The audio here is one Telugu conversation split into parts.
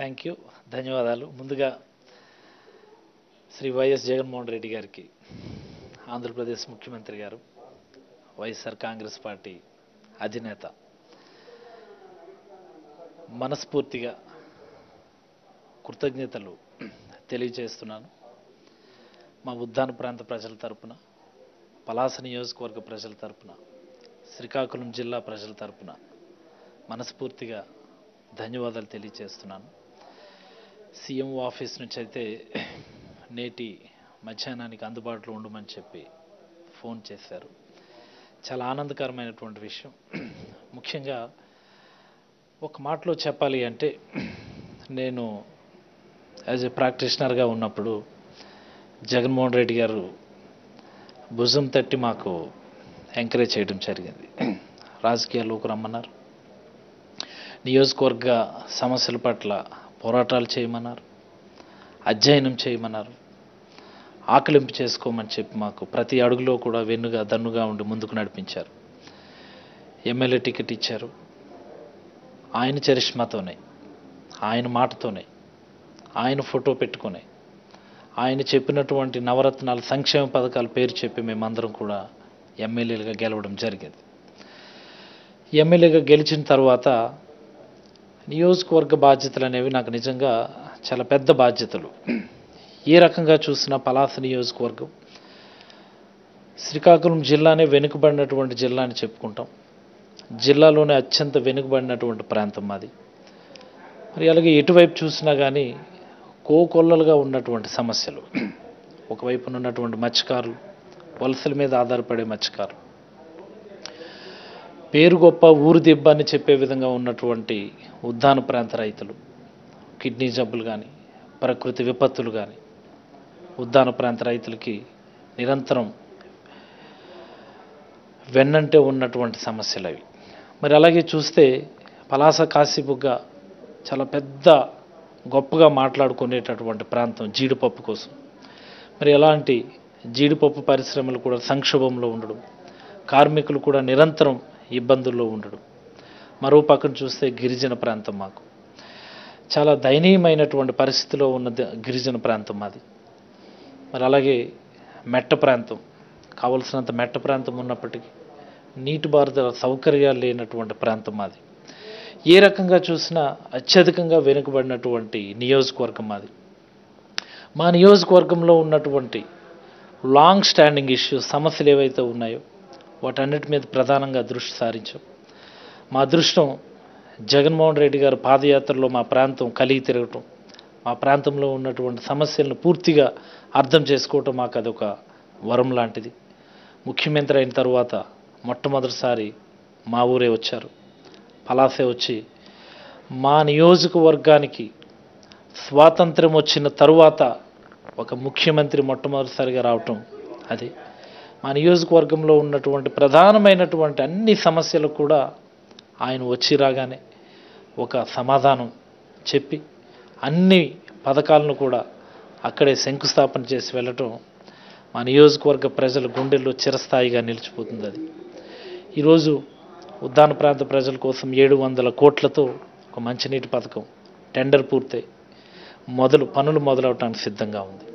థ్యాంక్ యూ ధన్యవాదాలు ముందుగా శ్రీ వైఎస్ జగన్మోహన్ రెడ్డి గారికి ఆంధ్రప్రదేశ్ ముఖ్యమంత్రి గారు వైఎస్ఆర్ కాంగ్రెస్ పార్టీ అధినేత మనస్ఫూర్తిగా కృతజ్ఞతలు తెలియజేస్తున్నాను మా ఉద్దాన ప్రాంత ప్రజల తరపున పలాస నియోజకవర్గ ప్రజల తరపున శ్రీకాకుళం జిల్లా ప్రజల తరపున మనస్ఫూర్తిగా ధన్యవాదాలు తెలియజేస్తున్నాను సీఎం ఆఫీస్ నుంచి అయితే నేటి మధ్యాహ్నానికి అందుబాటులో ఉండమని చెప్పి ఫోన్ చేశారు చాలా ఆనందకరమైనటువంటి విషయం ముఖ్యంగా ఒక మాటలో చెప్పాలి అంటే నేను యాజ్ ఎ ప్రాక్టీషనర్గా ఉన్నప్పుడు జగన్మోహన్ రెడ్డి గారు భుజం తట్టి మాకు ఎంకరేజ్ చేయడం జరిగింది రాజకీయాల్లోకి రమ్మన్నారు నియోజకవర్గ సమస్యల పట్ల పోరాటాలు చేయమన్నారు అధ్యయనం చేయమన్నారు ఆకలింపు చేసుకోమని చెప్పి మాకు ప్రతి అడుగులో కూడా వెన్నుగా దన్నుగా ఉండి ముందుకు నడిపించారు ఎమ్మెల్యే టికెట్ ఇచ్చారు ఆయన చరిష్మాతోనే ఆయన మాటతోనే ఆయన ఫోటో పెట్టుకునే ఆయన చెప్పినటువంటి నవరత్నాల సంక్షేమ పథకాల పేరు చెప్పి మేమందరం కూడా ఎమ్మెల్యేలుగా గెలవడం జరిగింది ఎమ్మెల్యేగా గెలిచిన తర్వాత నియోజకవర్గ బాధ్యతలు అనేవి నాకు నిజంగా చాలా పెద్ద బాధ్యతలు ఏ రకంగా చూసినా పలాస నియోజకవర్గం శ్రీకాకుళం జిల్లానే వెనుకబడినటువంటి జిల్లా అని చెప్పుకుంటాం జిల్లాలోనే అత్యంత వెనుకబడినటువంటి ప్రాంతం మాది మరి అలాగే ఎటువైపు చూసినా కానీ కోకొల్లలుగా ఉన్నటువంటి సమస్యలు ఒకవైపున ఉన్నటువంటి మత్స్యకారులు వలసల మీద ఆధారపడే మత్స్యకారులు పేరు గొప్ప ఊరు దెబ్బ అని చెప్పే విధంగా ఉన్నటువంటి ఉద్దాన ప్రాంత రైతులు కిడ్నీ జబ్బులు కానీ ప్రకృతి విపత్తులు కానీ ఉద్దాన ప్రాంత రైతులకి నిరంతరం వెన్నంటే ఉన్నటువంటి సమస్యలు అవి మరి అలాగే చూస్తే పలాస కాశీబుగ్గ చాలా పెద్ద గొప్పగా మాట్లాడుకునేటటువంటి ప్రాంతం జీడిపప్పు కోసం మరి ఎలాంటి జీడిపప్పు పరిశ్రమలు కూడా సంక్షోభంలో ఉండడం కార్మికులు కూడా నిరంతరం ఇబ్బందుల్లో ఉండడం మరో పక్కన చూస్తే గిరిజన ప్రాంతం మాకు చాలా దయనీయమైనటువంటి పరిస్థితిలో ఉన్న ద- గిరిజన ప్రాంతం మాది మరి అలాగే మెట్ట ప్రాంతం కావలసినంత మెట్ట ప్రాంతం ఉన్నప్పటికీ నీటిపారుదల సౌకర్యాలు లేనటువంటి ప్రాంతం మాది ఏ రకంగా చూసినా అత్యధికంగా వెనుకబడినటువంటి నియోజకవర్గం మాది మా నియోజకవర్గంలో ఉన్నటువంటి లాంగ్ స్టాండింగ్ ఇష్యూస్ సమస్యలు ఏవైతే ఉన్నాయో వాటన్నిటి మీద ప్రధానంగా దృష్టి సారించాం మా అదృష్టం జగన్మోహన్ రెడ్డి గారు పాదయాత్రలో మా ప్రాంతం కలిగి తిరగటం మా ప్రాంతంలో ఉన్నటువంటి సమస్యలను పూర్తిగా అర్థం చేసుకోవటం మాకు అదొక వరం లాంటిది ముఖ్యమంత్రి అయిన తర్వాత మొట్టమొదటిసారి మా ఊరే వచ్చారు పలాసే వచ్చి మా నియోజకవర్గానికి స్వాతంత్రం వచ్చిన తరువాత ఒక ముఖ్యమంత్రి మొట్టమొదటిసారిగా రావటం అది మా నియోజకవర్గంలో ఉన్నటువంటి ప్రధానమైనటువంటి అన్ని సమస్యలకు కూడా ఆయన వచ్చి రాగానే ఒక సమాధానం చెప్పి అన్ని పథకాలను కూడా అక్కడే శంకుస్థాపన చేసి వెళ్ళటం మా నియోజకవర్గ ప్రజల గుండెల్లో చిరస్థాయిగా నిలిచిపోతుంది అది ఈరోజు ఉద్దాన ప్రాంత ప్రజల కోసం ఏడు వందల కోట్లతో ఒక మంచినీటి పథకం టెండర్ పూర్తయి మొదలు పనులు మొదలవటానికి సిద్ధంగా ఉంది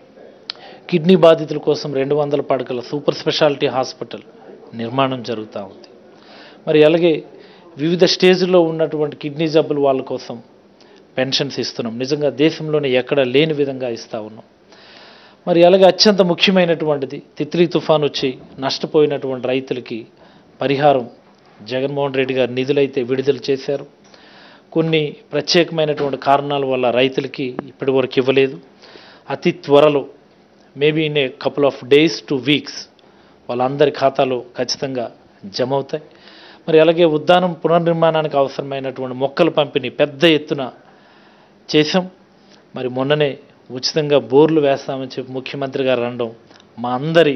కిడ్నీ బాధితుల కోసం రెండు వందల పడకల సూపర్ స్పెషాలిటీ హాస్పిటల్ నిర్మాణం జరుగుతూ ఉంది మరి అలాగే వివిధ స్టేజ్లో ఉన్నటువంటి కిడ్నీ జబ్బులు వాళ్ళ కోసం పెన్షన్స్ ఇస్తున్నాం నిజంగా దేశంలోనే ఎక్కడ లేని విధంగా ఇస్తూ ఉన్నాం మరి అలాగే అత్యంత ముఖ్యమైనటువంటిది తిత్లీ తుఫాన్ వచ్చి నష్టపోయినటువంటి రైతులకి పరిహారం జగన్మోహన్ రెడ్డి గారు నిధులైతే విడుదల చేశారు కొన్ని ప్రత్యేకమైనటువంటి కారణాల వల్ల రైతులకి ఇప్పటివరకు ఇవ్వలేదు అతి త్వరలో maybe in a couple of days to weeks వాళ్ళందరి ఖాతాలో ఖచ్చితంగా జమ అవుతాయి మరి అలాగే ఉద్దానం పునర్నిర్మాణానికి అవసరమైనటువంటి మొక్కల పంపిణీ పెద్ద ఎత్తున చేశాం మరి మొన్ననే ఉచితంగా బోర్లు వేస్తామని చెప్పి ముఖ్యమంత్రి గారు అనడం మా అందరి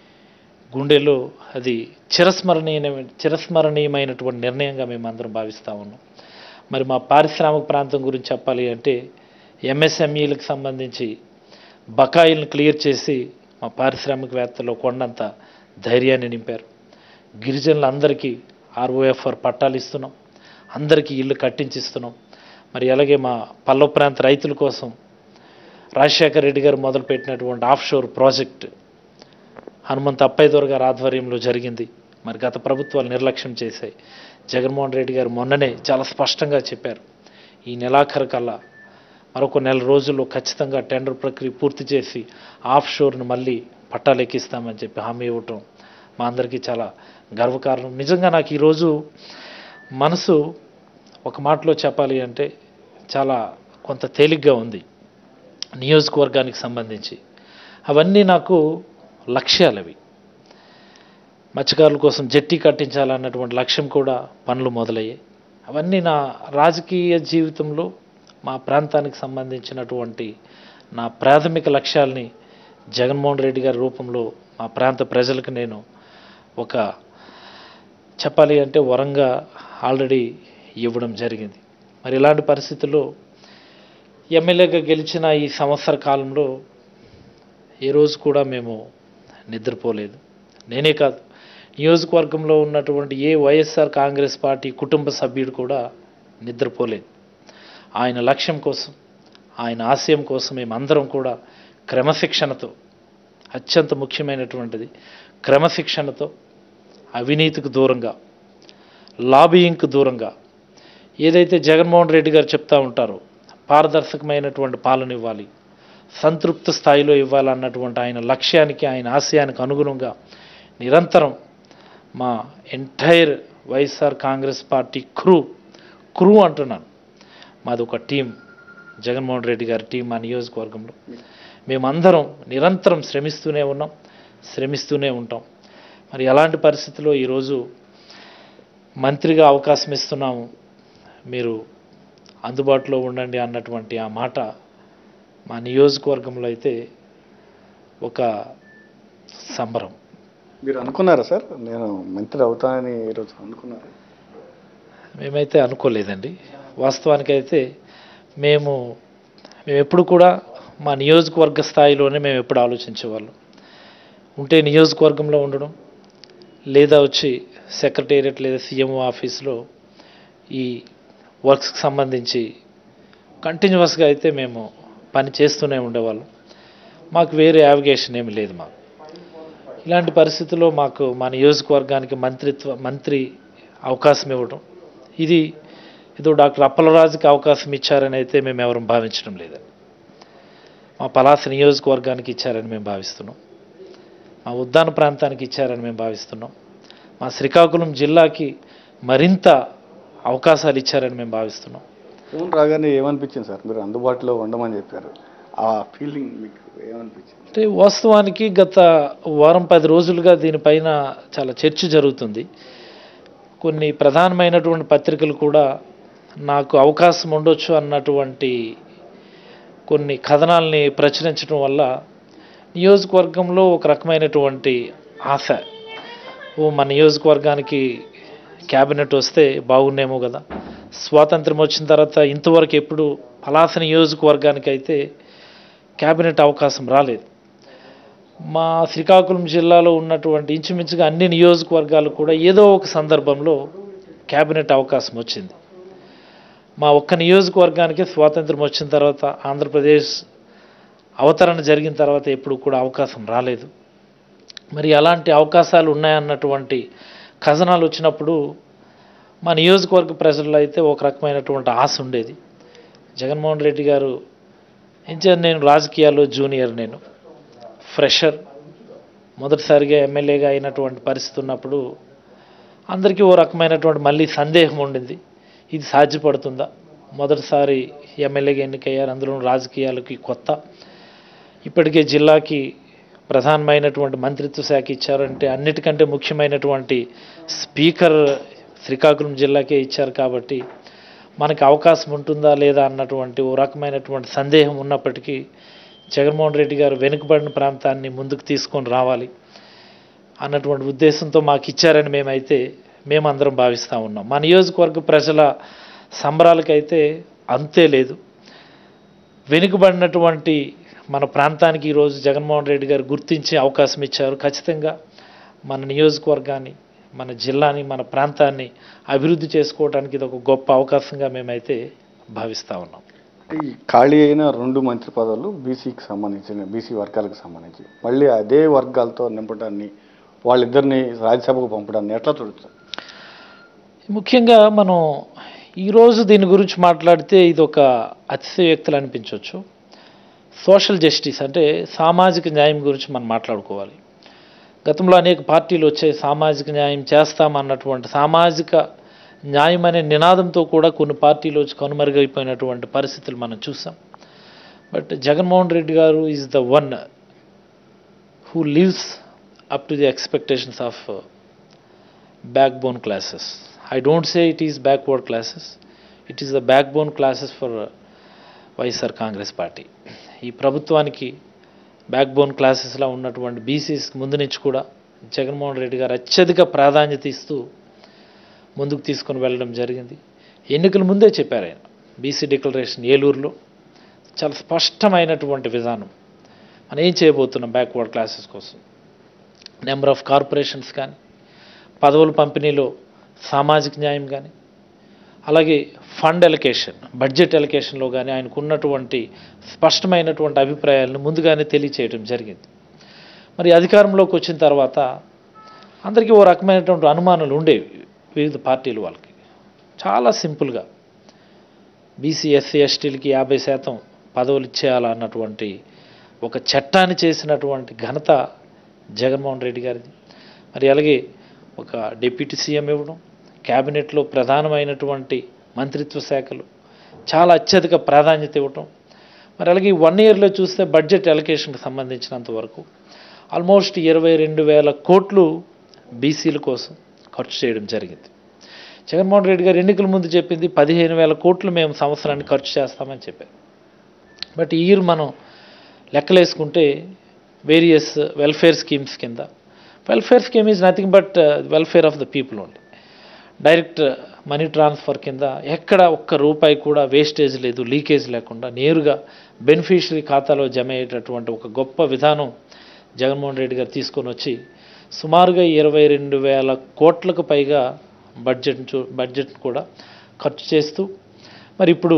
గుండెలో అది చిరస్మరణీయ చిరస్మరణీయమైనటువంటి నిర్ణయంగా మేము అందరం భావిస్తూ ఉన్నాం మరి మా పారిశ్రామిక ప్రాంతం గురించి చెప్పాలి అంటే ఎంఎస్ఎంఈలకు సంబంధించి బకాయిలను క్లియర్ చేసి మా పారిశ్రామికవేత్తలో కొండంత ధైర్యాన్ని నింపారు గిరిజనులందరికీ ఆర్ఓఎఫ్ఆర్ పట్టాలు ఇస్తున్నాం అందరికీ ఇల్లు కట్టించిస్తున్నాం మరి అలాగే మా పల్లవ ప్రాంత రైతుల కోసం రాజశేఖర రెడ్డి గారు మొదలుపెట్టినటువంటి offshore project Hanumanth Appayya గారి ఆధ్వర్యంలో జరిగింది మరి గత ప్రభుత్వాలు నిర్లక్ష్యం చేశాయి జగన్మోహన్ రెడ్డి గారు మొన్ననే చాలా స్పష్టంగా చెప్పారు ఈ నెలాఖరు కల్లా మరొక నెల రోజుల్లో ఖచ్చితంగా టెండర్ ప్రక్రియ పూర్తి చేసి ఆఫ్ షోర్ను మళ్ళీ పట్టాలెక్కిస్తామని చెప్పి హామీ ఇవ్వటం మా అందరికీ చాలా గర్వకారణం నిజంగా నాకు ఈరోజు మనసు ఒక మాటలో చెప్పాలి అంటే చాలా కొంత తేలిగ్గా ఉంది నియోజకవర్గానికి సంబంధించి అవన్నీ నాకు లక్ష్యాలు అవి మత్స్యకారుల కోసం జట్టి కట్టించాలన్నటువంటి లక్ష్యం కూడా పనులు మొదలయ్యాయి అవన్నీ నా రాజకీయ జీవితంలో మా ప్రాంతానికి సంబంధించినటువంటి నా ప్రాథమిక లక్ష్యాల్ని జగన్మోహన్ రెడ్డి గారి రూపంలో మా ప్రాంత ప్రజలకు నేను ఒక చెప్పాలి అంటే వరంగా ఆల్రెడీ ఇవ్వడం జరిగింది మరి ఇలాంటి పరిస్థితుల్లో ఎమ్మెల్యేగా గెలిచిన ఈ సంవత్సర కాలంలో ఏ రోజు కూడా మేము నిద్రపోలేదు నేనే కాదు నియోజకవర్గంలో ఉన్నటువంటి ఏ వైఎస్ఆర్ కాంగ్రెస్ పార్టీ కుటుంబ సభ్యుడు కూడా నిద్రపోలేదు ఆయన లక్ష్యం కోసం ఆయన ఆశయం కోసం మేమందరం కూడా క్రమశిక్షణతో అత్యంత ముఖ్యమైనటువంటిది క్రమశిక్షణతో అవినీతికి దూరంగా లాబియింగ్కి దూరంగా ఏదైతే జగన్మోహన్ రెడ్డి గారు చెప్తా ఉంటారో పారదర్శకమైనటువంటి పాలన ఇవ్వాలి సంతృప్త స్థాయిలో ఇవ్వాలన్నటువంటి ఆయన లక్ష్యానికి ఆయన ఆశయానికి అనుగుణంగా నిరంతరం మా entire YSR Congress party crew crew అంటున్నాను మాది ఒక టీం జగన్మోహన్ రెడ్డి గారి టీం మా నియోజకవర్గంలో మేమందరం నిరంతరం శ్రమిస్తూనే ఉన్నాం శ్రమిస్తూనే ఉంటాం మరి ఎలాంటి పరిస్థితిలో ఈరోజు మంత్రిగా అవకాశం ఇస్తున్నాము మీరు అందుబాటులో ఉండండి అన్నటువంటి ఆ మాట మా నియోజకవర్గంలో అయితే ఒక సంబరం మీరు అనుకున్నారా సార్ నేను మంత్రి అవుతానని ఈరోజు అనుకున్నారా మేమైతే అనుకోలేదండి వాస్తవానికైతే మేము మేము ఎప్పుడు కూడా మా నియోజకవర్గ స్థాయిలోనే మేము ఎప్పుడు ఆలోచించేవాళ్ళం ఉంటే నియోజకవర్గంలో ఉండడం లేదా వచ్చి సెక్రటేరియట్ లేదా సీఎంఓ ఆఫీస్లో ఈ వర్క్స్కి సంబంధించి కంటిన్యూస్గా అయితే మేము పని చేస్తూనే ఉండేవాళ్ళం మాకు వేరే యావిగేషన్ ఏమి లేదు మాకు ఇలాంటి పరిస్థితుల్లో మాకు మా నియోజకవర్గానికి మంత్రిత్వ మంత్రి అవకాశం ఇవ్వడం ఇది ఏదో డాక్టర్ అప్పలరాజుకి అవకాశం ఇచ్చారని అయితే మేము ఎవరం భావించడం లేదండి మా పలాస నియోజకవర్గానికి ఇచ్చారని మేము భావిస్తున్నాం మా ఉద్దాన ప్రాంతానికి ఇచ్చారని మేము భావిస్తున్నాం మా శ్రీకాకుళం జిల్లాకి మరింత అవకాశాలు ఇచ్చారని మేము భావిస్తున్నాం ఫోన్ రాగానే ఏమనిపించింది సార్ మీరు అందుబాటులో ఉండమని చెప్పారు ఆ ఫీలింగ్ మీకు ఏమనిపించింది అంటే వాస్తవానికి గత వారం పది రోజులుగా దీనిపైన చాలా చర్చ జరుగుతుంది కొన్ని ప్రధానమైనటువంటి పత్రికలు కూడా నాకు అవకాశం ఉండొచ్చు అన్నటువంటి కొన్ని కథనాల్ని ప్రచురించడం వల్ల నియోజకవర్గంలో ఒక రకమైనటువంటి ఆశ ఓ మన నియోజకవర్గానికి క్యాబినెట్ వస్తే బాగున్నేమో కదా స్వాతంత్రం వచ్చిన తర్వాత ఇంతవరకు ఎప్పుడు పలాస నియోజకవర్గానికి అయితే క్యాబినెట్ అవకాశం రాలేదు మా శ్రీకాకుళం జిల్లాలో ఉన్నటువంటి ఇంచుమించుగా అన్ని నియోజకవర్గాలు కూడా ఏదో ఒక సందర్భంలో క్యాబినెట్ అవకాశం వచ్చింది మా ఒక్క నియోజకవర్గానికి స్వాతంత్రం వచ్చిన తర్వాత ఆంధ్రప్రదేశ్ అవతరణ జరిగిన తర్వాత ఎప్పుడు కూడా అవకాశం రాలేదు మరి అలాంటి అవకాశాలు ఉన్నాయన్నటువంటి ఖజనాలు వచ్చినప్పుడు మా నియోజకవర్గ ప్రజల్లో అయితే ఒక రకమైనటువంటి ఆశ ఉండేది జగన్మోహన్ రెడ్డి గారు ఇంచే నేను రాజకీయాల్లో జూనియర్ నేను ఫ్రెషర్ మొదటిసారిగా ఎమ్మెల్యేగా అయినటువంటి పరిస్థితి ఉన్నప్పుడు అందరికీ ఓ రకమైనటువంటి మళ్ళీ సందేహం ఉండింది ఇది సాధ్యపడుతుందా మొదటిసారి ఎమ్మెల్యేగా ఎన్నికయ్యారు అందులో రాజకీయాలకి కొత్త ఇప్పటికే జిల్లాకి ప్రధానమైనటువంటి మంత్రిత్వ శాఖ ఇచ్చారంటే అన్నిటికంటే ముఖ్యమైనటువంటి స్పీకర్ శ్రీకాకుళం జిల్లాకే ఇచ్చారు కాబట్టి మనకి అవకాశం ఉంటుందా లేదా అన్నటువంటి ఓ రకమైనటువంటి సందేహం ఉన్నప్పటికీ జగన్మోహన్ రెడ్డి గారు వెనుకబడిన ప్రాంతాన్ని ముందుకు తీసుకొని రావాలి అన్నటువంటి ఉద్దేశంతో మాకు ఇచ్చారని మేమైతే మేమందరం భావిస్తూ ఉన్నాం మా నియోజకవర్గ ప్రజల సంబరాలకైతే అంతే లేదు వెనుకబడినటువంటి మన ప్రాంతానికి ఈరోజు జగన్మోహన్ రెడ్డి గారు గుర్తించి అవకాశం ఇచ్చారు ఖచ్చితంగా మన నియోజకవర్గాన్ని మన జిల్లాని మన ప్రాంతాన్ని అభివృద్ధి చేసుకోవడానికి ఇది ఒక గొప్ప అవకాశంగా మేమైతే భావిస్తూ ఉన్నాం ఈ ఖాళీ అయిన రెండు మంత్రి పదవులు బీసీకి సంబంధించిన బీసీ వర్గాలకు సంబంధించి మళ్ళీ అదే వర్గాలతో నింపడాన్ని వాళ్ళిద్దరిని రాజ్యసభకు పంపడాన్ని ఎట్లా చూడొచ్చు ముఖ్యంగా మనం ఈరోజు దీని గురించి మాట్లాడితే ఇది ఒక అతిశయోక్తులు అనిపించవచ్చు సోషల్ జస్టిస్ అంటే సామాజిక న్యాయం గురించి మనం మాట్లాడుకోవాలి గతంలో అనేక పార్టీలు వచ్చాయి సామాజిక న్యాయం చేస్తామన్నటువంటి సామాజిక న్యాయం అనే నినాదంతో కూడా కొన్ని పార్టీలు వచ్చి కనుమరుగైపోయినటువంటి పరిస్థితులు మనం చూసాం but Jaganmohan Reddy garu is the one who lives up to the expectations of backbone classes. I don't say it is backward classes. It is the backbone classes for uh, YSR Congress party ఈ ప్రభుత్వానికి బ్యాక్బోన్ క్లాసెస్లో ఉన్నటువంటి బీసీస్ ముందు నుంచి కూడా జగన్మోహన్ రెడ్డి గారు అత్యధిక ప్రాధాన్యత ఇస్తూ ముందుకు తీసుకొని వెళ్ళడం జరిగింది ఎన్నికల ముందే చెప్పారు ఆయన బీసీ డిక్లరేషన్ ఏలూరులో చాలా స్పష్టమైనటువంటి విధానం మనం ఏం చేయబోతున్నాం బ్యాక్వర్డ్ క్లాసెస్ కోసం నెంబర్ ఆఫ్ కార్పొరేషన్స్ కానీ పదవుల పంపిణీలో సామాజిక న్యాయం కానీ అలాగే ఫండ్ ఎలకేషన్ బడ్జెట్ ఎలకేషన్లో కానీ ఆయనకు ఉన్నటువంటి స్పష్టమైనటువంటి అభిప్రాయాలను ముందుగానే తెలియచేయడం జరిగింది మరి అధికారంలోకి వచ్చిన తర్వాత అందరికీ ఓ రకమైనటువంటి అనుమానాలు ఉండేవి వివిధ పార్టీలు వాళ్ళకి చాలా సింపుల్గా బీసీ ఎస్సీ ఎస్టీలకి యాభై శాతం పదవులు ఇచ్చేయాలన్నటువంటి ఒక చట్టాన్ని చేసినటువంటి ఘనత జగన్మోహన్ రెడ్డి గారిది మరి అలాగే ఒక డిప్యూటీ సీఎం ఇవ్వడం క్యాబినెట్లో ప్రధానమైనటువంటి మంత్రిత్వ శాఖలు చాలా అత్యధిక ప్రాధాన్యత ఇవ్వటం మరి అలాగే వన్ ఇయర్లో చూస్తే బడ్జెట్ ఎలకేషన్కి సంబంధించినంత వరకు ఆల్మోస్ట్ ఇరవై రెండు వేల కోట్లు బీసీల కోసం ఖర్చు చేయడం జరిగింది జగన్మోహన్ రెడ్డి గారు ఎన్నికల ముందు చెప్పింది పదిహేను వేల కోట్లు మేము సంవత్సరానికి ఖర్చు చేస్తామని చెప్పారు బట్ ఈ ఇయర్ మనం లెక్కలేసుకుంటే వేరియస్ వెల్ఫేర్ స్కీమ్స్ కింద welfare scheme is nothing but welfare of the people only direct money transfer కింద ఎక్కడ ఒక్క రూపాయి కూడా వేస్టేజ్ లేదు లీకేజ్ లేకుండా నేరుగా బెనిఫిషరీ ఖాతాలో జమ అయ్యేటటువంటి ఒక గొప్ప విధానం జగన్మోహన్ రెడ్డి గారు తీసుకొని వచ్చి సుమారుగా ఇరవై రెండు వేల కోట్లకు పైగా బడ్జెట్ చూ బడ్జెట్ కూడా ఖర్చు చేస్తూ మరి ఇప్పుడు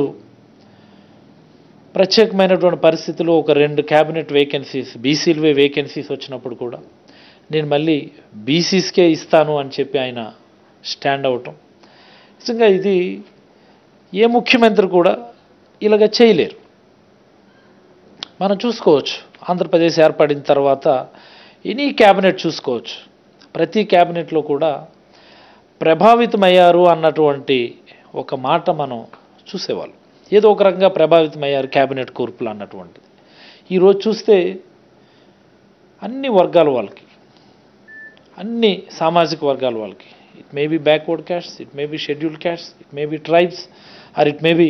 ప్రత్యేకమైనటువంటి పరిస్థితుల్లో ఒక రెండు క్యాబినెట్ వేకెన్సీస్ బీసీలవే వేకెన్సీస్ వచ్చినప్పుడు కూడా నేను మళ్ళీ బీసీస్కే ఇస్తాను అని చెప్పి ఆయన స్టాండ్ అవటం నిజంగా ఇది ఏ ముఖ్యమంత్రి కూడా ఇలాగ చేయలేరు మనం చూసుకోవచ్చు ఆంధ్రప్రదేశ్ ఏర్పడిన తర్వాత ఎనీ క్యాబినెట్ చూసుకోవచ్చు ప్రతి క్యాబినెట్లో కూడా ప్రభావితమయ్యారు అన్నటువంటి ఒక మాట మనం చూసేవాళ్ళం ఏదో ఒక రకంగా ప్రభావితమయ్యారు క్యాబినెట్ కూర్పులు అన్నటువంటిది ఈరోజు చూస్తే అన్ని వర్గాల వాళ్ళకి అన్ని సామాజిక వర్గాల వాళ్ళకి it may be backward caste it may be scheduled caste it may be tribes or it may be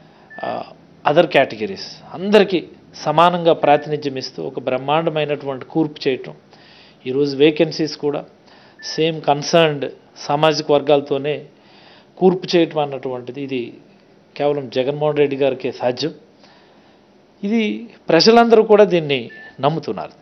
other categories అందరికీ సమానంగా ప్రాతినిధ్యం ఇస్తూ ఒక బ్రహ్మాండమైనటువంటి కూర్పు చేయటం ఈరోజు వేకెన్సీస్ కూడా సేమ్ కన్సర్న్డ్ సామాజిక వర్గాలతోనే కూర్పు చేయటం అన్నటువంటిది ఇది కేవలం జగన్మోహన్ రెడ్డి గారికే సాధ్యం ఇది ప్రజలందరూ కూడా దీన్ని నమ్ముతున్నారు